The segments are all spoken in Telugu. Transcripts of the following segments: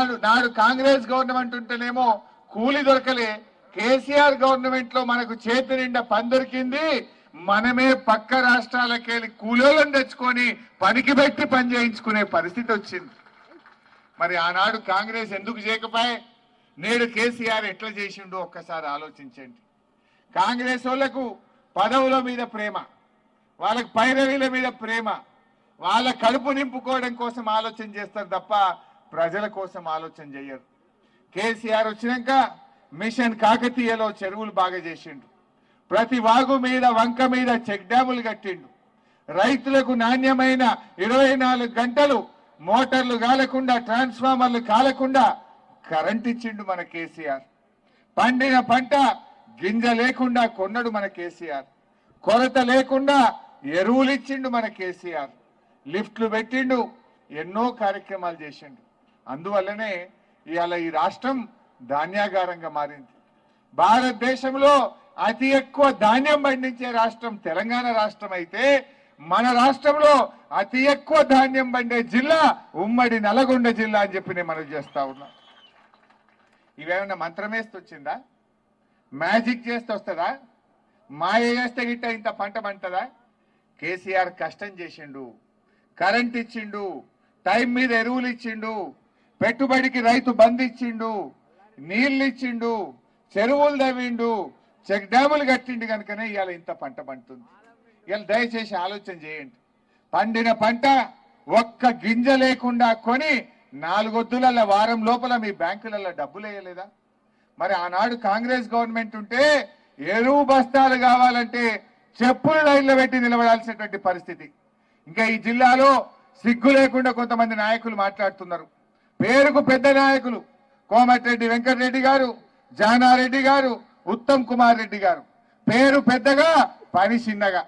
నాడు నాడు కాంగ్రెస్ గవర్నమెంట్ ఉంటేనేమో కూలి దొరకలే కేసీఆర్ గవర్నమెంట్ లో మనకు చేతి నిండా పని దొరికింది మనమే పక్క రాష్ట్రాలకు వెళ్ళి కూలీలను తెచ్చుకొని పనికి పెట్టి పని చేయించుకునే పరిస్థితి వచ్చింది మరి ఆనాడు కాంగ్రెస్ ఎందుకు చేయకపోయే నేడు కేసీఆర్ ఎట్లా చేసిండో ఒక్కసారి ఆలోచించండి కాంగ్రెస్ వాళ్ళకు పదవుల మీద ప్రేమ వాళ్ళకి పైరవీల మీద ప్రేమ వాళ్ళ కడుపు నింపుకోవడం కోసం ఆలోచన చేస్తారు తప్ప ప్రజల కోసం ఆలోచన చేయరు కేసీఆర్ వచ్చినాక మిషన్ కాకతీయలో చెరువులు బాగా చేసిండు ప్రతి వాగు మీద వంక మీద చెక్ డ్యాములు కట్టిండు రైతులకు నాణ్యమైన ఇరవై నాలుగు గంటలు మోటార్లు కాలకుండా ట్రాన్స్ఫార్మర్లు కాలకుండా కరెంట్ ఇచ్చిండు మన కేసీఆర్ పండిన పంట గింజ లేకుండా కొన్నడు మన కేసీఆర్ కొరత లేకుండా ఎరువులు ఇచ్చిండు మన కేసీఆర్ లిఫ్ట్లు పెట్టిండు ఎన్నో కార్యక్రమాలు చేసిండు అందువల్లనే ఇవాళ ఈ రాష్ట్రం ధాన్యాగారంగా మారింది భారతదేశంలో అతి ఎక్కువ ధాన్యం పండించే రాష్ట్రం తెలంగాణ రాష్ట్రం అయితే మన రాష్ట్రంలో అతి ఎక్కువ ధాన్యం పండే జిల్లా ఉమ్మడి నల్గొండ జిల్లా అని చెప్పి నేను మనవి చేస్తా ఉన్నా ఇవేమన్నా మంత్రమేస్తే వచ్చిందా మ్యాజిక్ చేస్తే వస్తుందా మాయ చేస్తే గిట్ట ఇంత పంట పంటదా కేసీఆర్ కష్టం చేసిండు కరెంట్ ఇచ్చిండు టైం మీద ఎరువులు ఇచ్చిండు పెట్టుబడికి రైతు బంద్ ఇచ్చిండు నీళ్లు ఇచ్చిండు చెరువులు తవ్విండు చెక్ డ్యాములు కట్టిండు కనుకనే ఇవాళ ఇంత పంట పండుతుంది ఇవాళ దయచేసి ఆలోచన చేయండి పండిన పంట ఒక్క గింజ లేకుండా కొని నాలుగొద్దుల వారం లోపల మీ బ్యాంకులలో డబ్బులు వేయలేదా మరి ఆనాడు కాంగ్రెస్ గవర్నమెంట్ ఉంటే ఎరువు బస్తాలు కావాలంటే చెప్పులు లైన్లో పెట్టి నిలబడాల్సినటువంటి పరిస్థితి ఇంకా ఈ జిల్లాలో సిగ్గు లేకుండా కొంతమంది నాయకులు మాట్లాడుతున్నారు పేరుకు పెద్ద నాయకులు కోమటిరెడ్డి వెంకటరెడ్డి గారు జానారెడ్డి గారు ఉత్తమ్ కుమార్ రెడ్డి గారు పేరు పెద్దగా పని చిన్నగా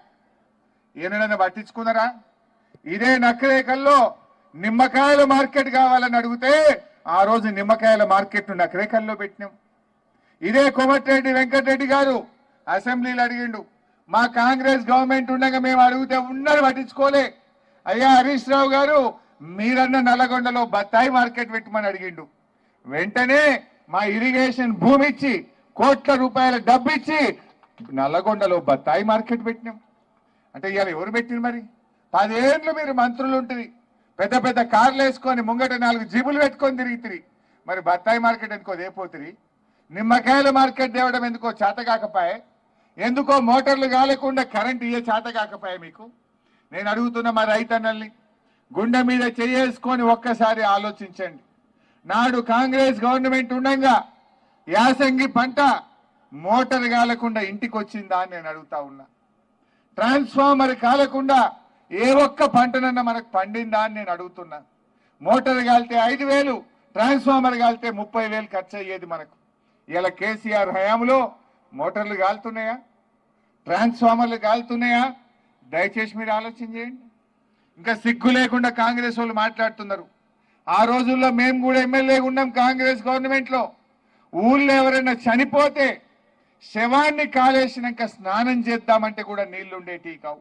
ఈయనను పట్టించుకున్నారా ఇదే నకరేకల్లో నిమ్మకాయల మార్కెట్ కావాలని అడిగితే ఆ రోజు నిమ్మకాయల మార్కెట్ నకరేకల్లో పెట్టినాం ఇదే కోమటిరెడ్డి వెంకటరెడ్డి గారు అసెంబ్లీలో అడిగిండు మా కాంగ్రెస్ గవర్నమెంట్ ఉండగా మేము అడిగితే ఉన్నది పట్టించుకోలే అయ్యా హరీష్ రావు గారు మీరన్న నల్లగొండలో బత్తాయి మార్కెట్ పెట్టమని అడిగిండు వెంటనే మా ఇరిగేషన్ భూమి ఇచ్చి కోట్ల రూపాయల డబ్బు ఇచ్చి నల్లగొండలో బత్తాయి మార్కెట్ పెట్టినాం అంటే ఇవాళ ఎవరు పెట్టింది మరి పదేళ్ళు మీరు మంత్రులు ఉంటుంది పెద్ద పెద్ద కార్లు వేసుకొని ముంగట నాలుగు జీబులు పెట్టుకొని తిరిగితిరి మరి బత్తాయి మార్కెట్ ఎందుకో దేపోతిరి నిమ్మకాయల మార్కెట్ తేవడం ఎందుకో చేత కాకపాయే ఎందుకో మోటార్లు కాలేకుండా కరెంట్ ఇయ్యే చేత కాకపాయే మీకు నేను అడుగుతున్న మా రైతన్నల్ని గుండె మీద చేసుకొని ఒక్కసారి ఆలోచించండి నాడు కాంగ్రెస్ గవర్నమెంట్ ఉండగా యాసంగి పంట మోటార్ కాలకుండా ఇంటికి వచ్చిందా అని నేను అడుగుతా ఉన్నా ట్రాన్స్ఫార్మర్ కాలకుండా ఏ ఒక్క పంటనన్నా మనకు పండిందా అని నేను అడుగుతున్నా మోటార్ కాలితే ఐదు వేలు ట్రాన్స్ఫార్మర్ కాలితే ముప్పై వేలు ఖర్చు అయ్యేది మనకు ఇలా కేసీఆర్ హయాంలో మోటార్లు కాలుతున్నాయా ట్రాన్స్ఫార్మర్లు కాలుతున్నాయా దయచేసి మీరు ఆలోచన చేయండి ఇంకా సిగ్గు లేకుండా కాంగ్రెస్ వాళ్ళు మాట్లాడుతున్నారు ఆ రోజుల్లో మేము కూడా ఎమ్మెల్యే ఉన్నాం కాంగ్రెస్ గవర్నమెంట్ లో ఊళ్ళో ఎవరైనా చనిపోతే శవాన్ని కాలేసినాక స్నానం చేద్దామంటే కూడా నీళ్లు ఉండేటి కావు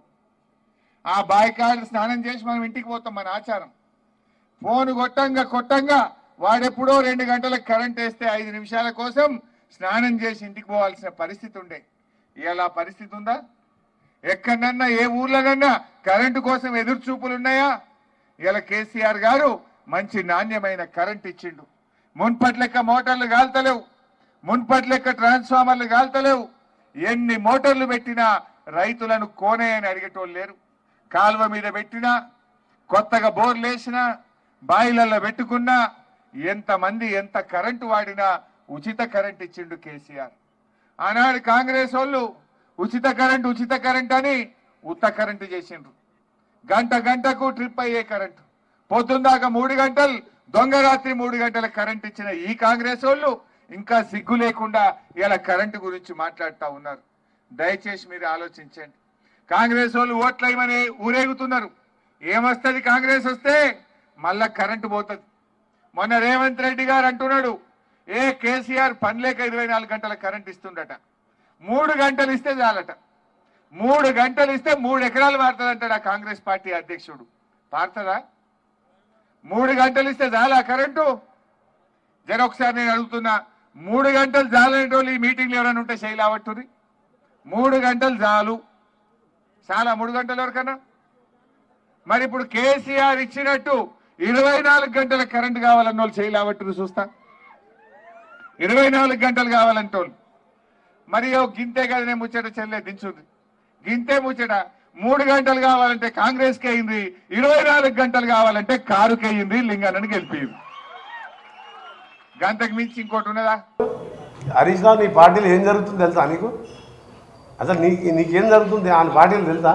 ఆ బాయికాడ స్నానం చేసి మనం ఇంటికి పోతాం మన ఆచారం ఫోన్ కొట్టంగా కొట్టంగా వాడెప్పుడో రెండు గంటలకు కరెంట్ వేస్తే ఐదు నిమిషాల కోసం స్నానం చేసి ఇంటికి పోవాల్సిన పరిస్థితి ఉండే ఇవాళ ఆ పరిస్థితి ఉందా ఎక్కడన్నా ఏ ఊర్లోనన్నా కరెంటు కోసం ఎదురు చూపులు ఉన్నాయా ఇలా కేసీఆర్ గారు మంచి నాణ్యమైన కరెంట్ ఇచ్చిండు మున్పటి లెక్క మోటార్లు కాల్తలేవు మున్పటి లెక్క ట్రాన్స్ఫార్మర్లు కాల్తలేవు ఎన్ని మోటార్లు పెట్టినా రైతులను కోనే అని అడిగేటోళ్ళు లేరు కాలువ మీద పెట్టినా కొత్తగా బోర్లు వేసినా బాయిలలో పెట్టుకున్నా ఎంతమంది ఎంత కరెంటు వాడినా ఉచిత కరెంట్ ఇచ్చిండు కేసీఆర్ ఆనాడు కాంగ్రెస్ వాళ్ళు ఉచిత కరెంట్ ఉచిత కరెంట్ అని ఉత్త కరెంటు చేసిండ్రు గంట గంటకు ట్రిప్ అయ్యే కరెంటు పొద్దుందాకా మూడు గంటలు దొంగ రాత్రి మూడు గంటల కరెంట్ ఇచ్చిన ఈ కాంగ్రెస్ వాళ్ళు ఇంకా సిగ్గు లేకుండా ఇలా కరెంటు గురించి మాట్లాడుతూ ఉన్నారు దయచేసి మీరు ఆలోచించండి కాంగ్రెస్ వాళ్ళు ఓట్లేయమని ఊరేగుతున్నారు ఏమొస్తుంది కాంగ్రెస్ వస్తే మళ్ళా కరెంటు పోతుంది మొన్న రేవంత్ రెడ్డి గారు అంటున్నాడు ఏ కేసీఆర్ పని లేక ఇరవై నాలుగు గంటల కరెంట్ ఇస్తుండట మూడు గంటలు ఇస్తే చాలట మూడు గంటలు ఇస్తే మూడు ఎకరాలు పారుతుందంటాడు ఆ కాంగ్రెస్ పార్టీ అధ్యక్షుడు పారుతుందా మూడు గంటలు ఇస్తే చాలా కరెంటు జర ఒకసారి నేను అడుగుతున్నా మూడు గంటలు చాలనేటోళ్ళు ఈ మీటింగ్లు ఎవరైనా ఉంటే శైలావట్టుని మూడు గంటలు చాలు చాలా మూడు గంటల వరకన్నా మరి ఇప్పుడు కేసీఆర్ ఇచ్చినట్టు ఇరవై నాలుగు గంటల కరెంట్ కావాలన్న వాళ్ళు శైలావట్టుని చూస్తా ఇరవై నాలుగు గంటలు కావాలంటోళ్ళు మరి ఓ గింతే కదా నేను ముచ్చట చెల్లె దించుంది గింతే ముచ్చట మూడు గంటలు కావాలంటే కాంగ్రెస్ కి అయింది ఇరవై నాలుగు గంటలు కావాలంటే కారుకి అయింది లింగాన్ని గెలిపింది గంటకు మించి ఇంకోటి ఉన్నదా హరీష్ రావు నీ పార్టీలో ఏం జరుగుతుంది తెలుసా నీకు అసలు నీకు నీకేం జరుగుతుంది ఆయన పార్టీలు తెలుసా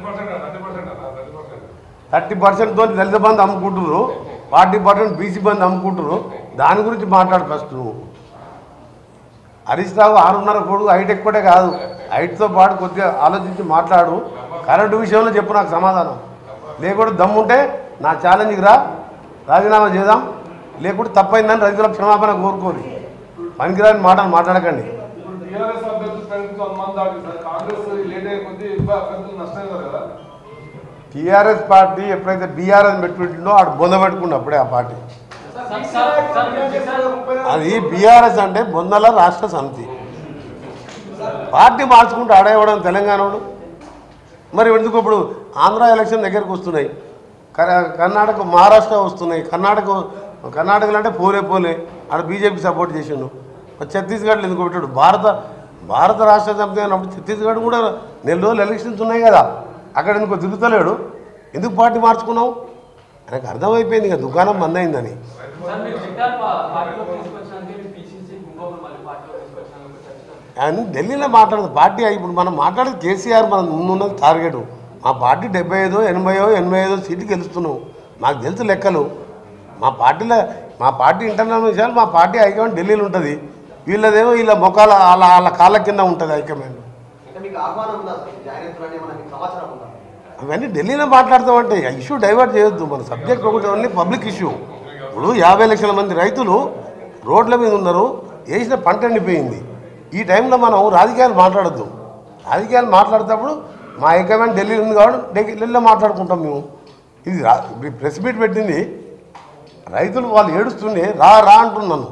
థర్టీ పర్సెంట్ తో దళిత బంధు అమ్ముకుంటున్నారు ఫార్టీ పర్సెంట్ బీసీ బంధు అమ్ముకుంటున్నారు దాని గురించి మాట్లాడు ఫస్ట్ నువ్వు హరీష్ రావు ఆరున్నర కొడుకు హైట్ ఎక్కువటే కాదు హైట్తో పాటు కొద్దిగా ఆలోచించి మాట్లాడు కరెంటు విషయంలో చెప్పు నాకు సమాధానం లేకుంటే దమ్ముంటే నా ఛాలెంజ్కి రా రాజీనామా చేద్దాం లేకుంటే తప్పైందని రైతుల క్షమాపణ కోరుకోరు పనికిరాని మాటలు మాట్లాడకండి టీఆర్ఎస్ అభ్యర్థులు ప్రకటించి వన్ మంత్ దాటింది సార్ కాంగ్రెస్ లేట్ అయ్యే కొద్దీ ఎక్కువ అభ్యర్థులు నష్టపోయారు కదా టీఆర్ఎస్ పార్టీ ఎప్పుడైతే బీఆర్ఎస్ పెట్టుకుంటుందో ఆడు బొంద పెట్టుకుండు అప్పుడే ఆ పార్టీ అది బీఆర్ఎస్ అంటే బొందల రాష్ట్ర సమితి పార్టీ మార్చుకుంటూ ఆడేవడం తెలంగాణోడు మరి ఎందుకు ఇప్పుడు ఆంధ్ర ఎలక్షన్ దగ్గరకు వస్తున్నాయి కర్- కర్ణాటక మహారాష్ట్ర వస్తున్నాయి కర్ణాటక కర్ణాటకలో అంటే పోలే పోలే ఆడ బీజేపీ సపోర్ట్ చేసిండు మరి ఛత్తీస్గఢ్లో ఎందుకు పెట్టాడు భారత భారత రాష్ట్ర సమితి అన్నప్పుడు ఛత్తీస్గఢ్ కూడా నెల రోజులు ఎలక్షన్స్ ఉన్నాయి కదా అక్కడ ఎందుకు తిరుగుతలేడు ఎందుకు పార్టీ మార్చుకున్నావు ఆయనకు అర్థమైపోయింది ఇక దుకాణం బంద్ అయిందని సార్ మీరు రిటైర్ పార్టీలో తీసుకొచ్చినందుకే పీసీసీ ఇంకొకరు మళ్ళీ పార్టీలో తీసుకొచ్చినందుకు చర్చ ఆయన ఢిల్లీలో మాట్లాడదు పార్టీ ఇప్పుడు మనం మాట్లాడేది కేసీఆర్ మన ముందున్నది టార్గెట్ మా పార్టీ డెబ్బై ఐదో ఎనభైయో ఎనభై ఐదో సీటు గెలుస్తున్నాం మాకు తెలుసు లెక్కలు మా పార్టీలో మా పార్టీ ఇంటర్నల్ విషయాలు మా పార్టీ హైకమాండ్ ఢిల్లీలో ఉంటుంది వీళ్ళదేమో వీళ్ళ ముఖాల వాళ్ళ వాళ్ళ కాళ్ళ కింద ఉంటుంది హైకమాండ్ అంటే మీకు ఆహ్వానం ఉందా సార్ జాయిన్ అవుతున్నారని ఏమన్నా మీకు సమాచారం ఉందా అవన్నీ ఢిల్లీలో మాట్లాడతామంటే ఇష్యూ డైవర్ట్ చేయొద్దు మన సబ్జెక్ట్ ఒకటి ఓన్లీ పబ్లిక్ ఇష్యూ ఇప్పుడు యాభై లక్షల మంది రైతులు రోడ్ల మీద ఉన్నారు వేసిన పంట ఎండిపోయింది ఈ టైంలో మనం రాజకీయాలు మాట్లాడొద్దు రాజకీయాలు మాట్లాడేటప్పుడు మా హైకమాండ్ ఢిల్లీలో ఉంది కాబట్టి ఢిల్లీ- ఢిల్లీలో మాట్లాడుకుంటాం మేము ఇది రా ప్రెస్ మీట్ పెట్టింది రైతులు వాళ్ళు ఏడుస్తుండే రా రా అంటున్నాను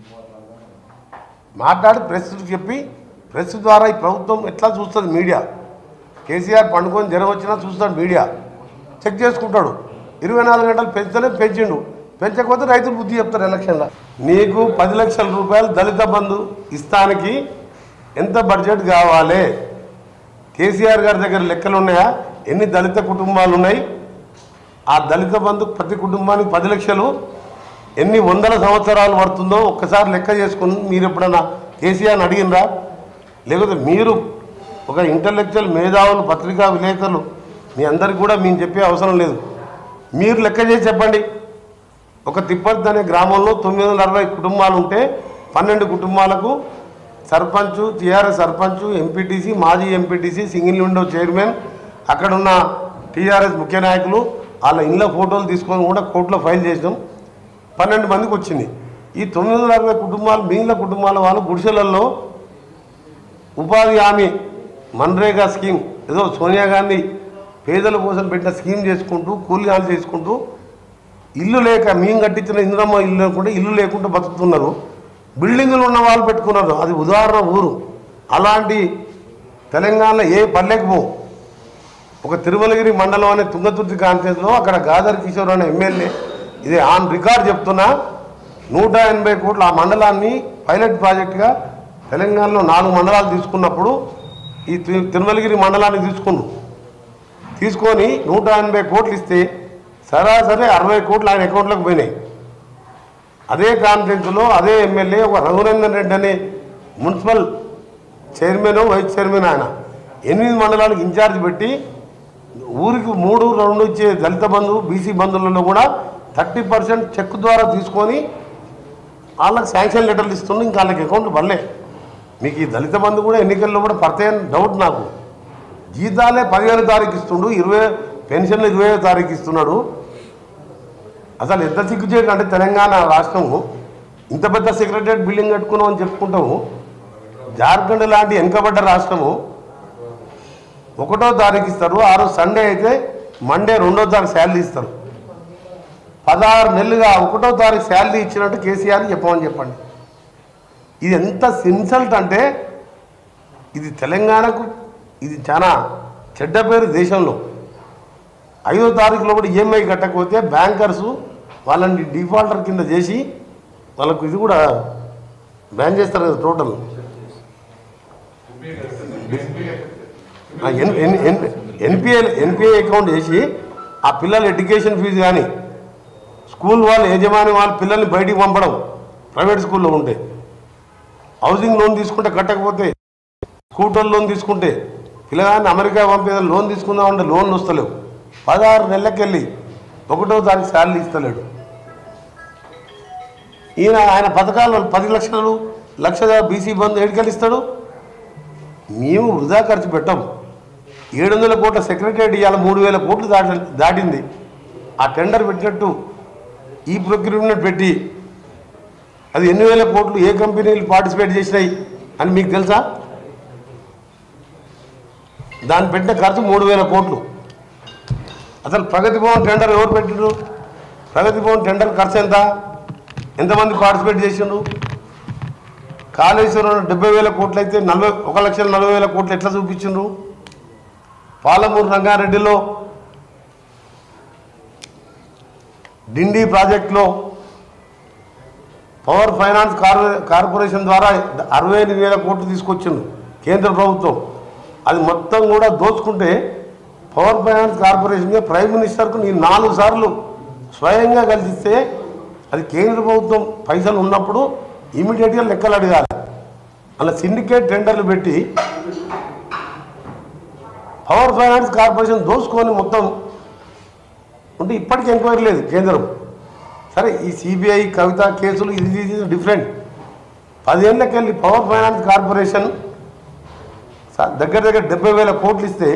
మాట్లాడి ప్రెస్ చెప్పి ప్రెస్ ద్వారా ఈ ప్రభుత్వం ఎట్లా చూస్తుంది మీడియా కేసీఆర్ పండుకొని జ్వరం వచ్చినా చూస్తాడు మీడియా చెక్ చేసుకుంటాడు ఇరవై నాలుగు గంటలు పెంచలే పెంచిండు పెంచకపోతే రైతులు బుద్ధి చెప్తారు ఎలక్షన్లో నీకు పది లక్షల రూపాయలు దళిత బంధు ఇస్తానికి ఎంత బడ్జెట్ కావాలి కేసీఆర్ గారి దగ్గర లెక్కలు ఉన్నాయా ఎన్ని దళిత కుటుంబాలు ఉన్నాయి ఆ దళిత బంధు ప్రతి కుటుంబానికి పది లక్షలు ఎన్ని వందల సంవత్సరాలు పడుతుందో ఒక్కసారి లెక్క చేసుకుని మీరు ఎప్పుడన్నా కేసీఆర్ని అడిగినరా లేకపోతే మీరు ఒక ఇంటలెక్చువల్ మేధావులు పత్రికా విలేకరులు మీ అందరికి కూడా మేము చెప్పే అవసరం లేదు మీరు లెక్క చేసి చెప్పండి ఒక తిప్పర్తి అనే గ్రామంలో తొమ్మిది వందల అరవై కుటుంబాలు ఉంటే పన్నెండు కుటుంబాలకు సర్పంచ్ టీఆర్ఎస్ సర్పంచ్ ఎంపీటీసీ మాజీ ఎంపీటీసీ సింగిల్ విండో చైర్మన్ అక్కడున్న టీఆర్ఎస్ ముఖ్య నాయకులు వాళ్ళ ఇళ్ళ ఫోటోలు తీసుకొని కూడా కోర్టులో ఫైల్ చేసినాం పన్నెండు మందికి వచ్చింది ఈ తొమ్మిది వందల అరవై కుటుంబాలు మిగిలిన కుటుంబాల వాళ్ళు గుడిసెలలో ఉపాధి హామీ మన్రేగా స్కీమ్ ఏదో సోనియా గాంధీ పేదల కోసం పెట్టిన స్కీమ్ చేసుకుంటూ కూలిగాలు చేసుకుంటూ ఇల్లు లేక మేము కట్టించిన ఇంద్రమ్మ ఇల్లు లేకుండా ఇల్లు లేకుండా బతుకుతున్నారు బిల్డింగులు ఉన్న వాళ్ళు పెట్టుకున్నారు అది ఉదాహరణ ఊరు అలాంటి తెలంగాణలో ఏ పల్లెకి పో ఒక తిరుమలగిరి మండలం అనే తుంగతుర్తి కాన్ఫరెన్స్లో అక్కడ గాదర్ కిషోర్ అనే ఎమ్మెల్యే ఇది ఆన్ రికార్డ్ చెప్తున్నా నూట ఎనభై కోట్ల ఆ మండలాన్ని పైలట్ ప్రాజెక్టుగా తెలంగాణలో నాలుగు మండలాలు తీసుకున్నప్పుడు ఈ తి- తిరుమలగిరి మండలాన్ని తీసుకున్నాం తీసుకొని నూట ఎనభై కోట్లు ఇస్తే సరాసరి అరవై కోట్లు ఆయన అకౌంట్లోకి పోయినాయి అదే కాన్ఫరెన్స్లో అదే ఎమ్మెల్యే ఒక రఘునందన్ రెడ్డి అనే మున్సిపల్ చైర్మన్ వైస్ చైర్మన్ ఆయన ఎనిమిది మండలాలకు ఇన్ఛార్జ్ పెట్టి ఊరికి మూడు రెండు ఇచ్చే దళిత బంధు బీసీ బంధువులలో కూడా థర్టీ పర్సెంట్ చెక్ ద్వారా తీసుకొని వాళ్ళకి శాంక్షన్ లెటర్లు ఇస్తుండే ఇంకా వాళ్ళకి అకౌంట్ పడలే మీకు ఈ దళిత బంధు కూడా ఎన్నికల్లో కూడా పడతాయని డౌట్ నాకు జీతాలే పదిహేను తారీఖు ఇస్తుండు ఇరవై పెన్షన్లు ఇరవై తారీఖు ఇస్తున్నాడు అసలు ఎంత సిగ్గుచేటు అంటే తెలంగాణ రాష్ట్రము ఇంత పెద్ద సెక్రటరియట్ బిల్డింగ్ కట్టుకున్నాం అని చెప్పుకుంటాము జార్ఖండ్ లాంటి వెనుకబడ్డ రాష్ట్రము ఒకటో తారీఖు ఇస్తారు ఆ రోజు సండే అయితే మండే రెండో తారీఖు శాలరీ ఇస్తారు పదహారు నెలలుగా ఒకటో తారీఖు శాలరీ ఇచ్చినట్టు కేసీఆర్ చెప్పమని చెప్పండి ఇది ఎంత ఇన్సల్ట్ అంటే ఇది తెలంగాణకు ఇది చాలా చెడ్డ పేరు దేశంలో ఐదో తారీఖులో కూడా ఈఎంఐ కట్టకపోతే బ్యాంకర్స్ వాళ్ళని డిఫాల్టర్ కింద చేసి వాళ్ళకు ఇది కూడా బ్యాన్ చేస్తారు కదా టోటల్ ఎన్పిఐ ఎన్పిఐ అకౌంట్ చేసి ఆ పిల్లల ఎడ్యుకేషన్ ఫీజు కానీ స్కూల్ వాళ్ళు యజమాని వాళ్ళ పిల్లల్ని బయటికి పంపడం ప్రైవేట్ స్కూల్లో ఉంటే హౌసింగ్ లోన్ తీసుకుంటే కట్టకపోతే స్కూటర్ లోన్ తీసుకుంటే పిల్లగాన్ని అమెరికా పంపేదా లోన్ తీసుకుందామంటే లోన్లు వస్తలేవు పదహారు నెలలకెళ్ళి ఒకటో తారీఖు శాలరీ ఇస్తలేడు ఈయన ఆయన పథకాలు పది లక్షలు లక్ష బీసీ బంధు ఏడుకెళ్ళి ఇస్తాడు మేము వృధా ఖర్చు పెట్టాం ఏడు వందల కోట్ల సెక్రటరీ ఇవాళ మూడు వేల కోట్లు దాటి దాటింది ఆ టెండర్ పెట్టినట్టు ఈ ప్రొక్యూర్మెంట్ పెట్టి అది ఎన్ని వేల కోట్లు ఏ కంపెనీలు పార్టిసిపేట్ చేసినాయి అని మీకు తెలుసా దాన్ని పెట్టిన ఖర్చు మూడు వేల కోట్లు అసలు ప్రగతి భవన్ టెండర్ ఎవరు పెట్టిండ్రు ప్రగతి భవన్ టెండర్ ఖర్చు ఎంత ఎంతమంది పార్టిసిపేట్ చేసిండ్రు కాళేశ్వరం డెబ్బై వేల కోట్లు అయితే నలభై ఒక లక్ష నలభై వేల కోట్లు ఎట్లా చూపించిండ్రు పాలమూరు రంగారెడ్డిలో డిండి ప్రాజెక్టులో పవర్ ఫైనాన్స్ కార్పొ- కార్పొరేషన్ ద్వారా అరవై ఎనిమిది వేల కోట్లు తీసుకొచ్చిండు కేంద్ర ప్రభుత్వం అది మొత్తం కూడా దోచుకుంటే పవర్ ఫైనాన్స్ కార్పొరేషన్గా ప్రైమ్ మినిస్టర్కు నేను నాలుగు సార్లు స్వయంగా కలిసిస్తే అది కేంద్ర ప్రభుత్వం పైసలు ఉన్నప్పుడు ఇమీడియట్గా లెక్కలు అడగాలి అలా సిండికేట్ టెండర్లు పెట్టి పవర్ ఫైనాన్స్ కార్పొరేషన్ దోచుకొని మొత్తం ఉంటే ఇప్పటికీ ఎంక్వైరీ లేదు కేంద్రం సరే ఈ సిబిఐ కవిత కేసులు ఇది ఇది డిఫరెంట్ పదేళ్ళకెళ్ళి పవర్ ఫైనాన్స్ కార్పొరేషన్ స- దగ్గర దగ్గర డెబ్బై వేల కోట్లు ఇస్తే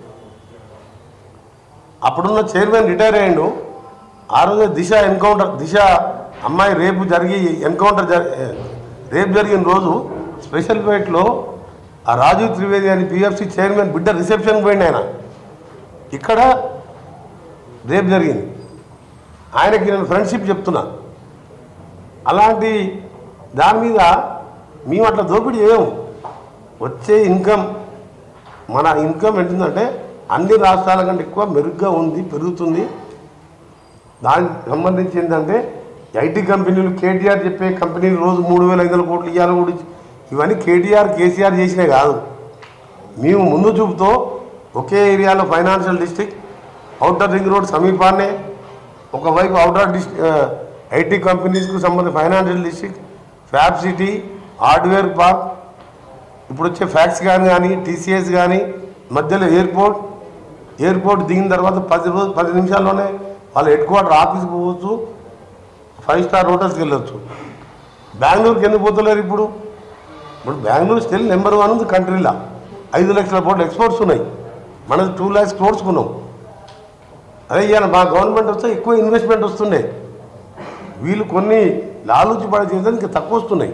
అప్పుడున్న చైర్మన్ రిటైర్ అయ్యిండు ఆ రోజు దిశ ఎన్కౌంటర్ దిశ అమ్మాయి రేపు జరిగి ఎన్కౌంటర్ జరి రేపు జరిగిన రోజు స్పెషల్ ఫ్లైట్లో ఆ రాజీవ్ త్రివేది అని పిఎఫ్సి చైర్మన్ బిడ్డ రిసెప్షన్ పోయింది ఆయన ఇక్కడ రేపు జరిగింది ఆయనకి నేను ఫ్రెండ్షిప్ చెప్తున్నా అలాంటి దాని మీద మేము అట్లా దోపిడీ చేయము వచ్చే ఇన్కమ్ మన ఇన్కమ్ ఎంతుందంటే అన్ని రాష్ట్రాల కంటే ఎక్కువ మెరుగ్గా ఉంది పెరుగుతుంది దానికి సంబంధించి ఏంటంటే ఐటీ కంపెనీలు కేటీఆర్ చెప్పే కంపెనీలు రోజు మూడు వేల ఐదు వందల కోట్లు ఇవ్వాలి కూడా ఇవన్నీ కేటీఆర్ కేసీఆర్ చేసినవి కాదు మేము ముందు చూపుతో ఒకే ఏరియాలో financial district outer ring road సమీపాన్నే ఒకవైపు అవుటర్ డిస్ట్రిక్ ఐటీ కంపెనీస్కు సంబంధించిన financial district fab city hardware park ఇప్పుడు వచ్చే ఫ్యాక్స్ కానీ కానీ టీసీఎస్ కానీ మధ్యలో ఎయిర్పోర్ట్ ఎయిర్పోర్ట్ దిగిన తర్వాత పది రోజు పది నిమిషాల్లోనే వాళ్ళ హెడ్ క్వార్టర్ ఆఫీస్కి పోవచ్చు ఫైవ్ స్టార్ హోటల్స్కి వెళ్ళొచ్చు బెంగళూరుకి ఎందుకు పోతలేరు ఇప్పుడు ఇప్పుడు బెంగళూరు స్టిల్ నెంబర్ వన్ ఉంది కంట్రీలో ఐదు లక్షల కోట్ల ఎక్స్పోర్ట్స్ ఉన్నాయి మనది టూ ల్యాక్స్ క్రోడ్స్ కొన్నాం అదే ఇవాళ మా గవర్నమెంట్ వస్తే ఎక్కువ ఇన్వెస్ట్మెంట్ వస్తుండే వీళ్ళు కొన్ని లాలూచి పడే చేసేది ఇంకా తక్కువ వస్తున్నాయి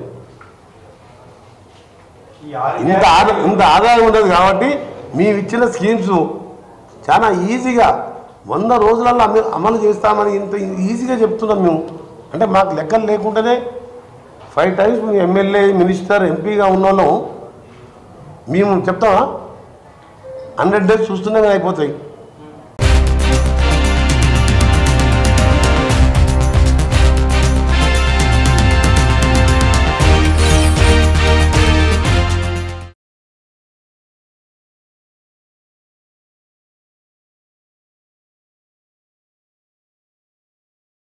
ఇంత ఆదా ఇంత ఆదాయం ఉండదు కాబట్టి మేము ఇచ్చిన స్కీమ్స్ చాలా ఈజీగా వంద రోజులలో అమ అమలు చేస్తామని ఇంత ఈజీగా చెప్తున్నాం మేము అంటే మాకు లెక్కలు లేకుండానే ఫైవ్ టైమ్స్ మేము ఎమ్మెల్యే మినిస్టర్ ఎంపీగా ఉన్నాను మేము చెప్తామా హండ్రెడ్ డేస్ చూస్తూనే అయిపోతాయి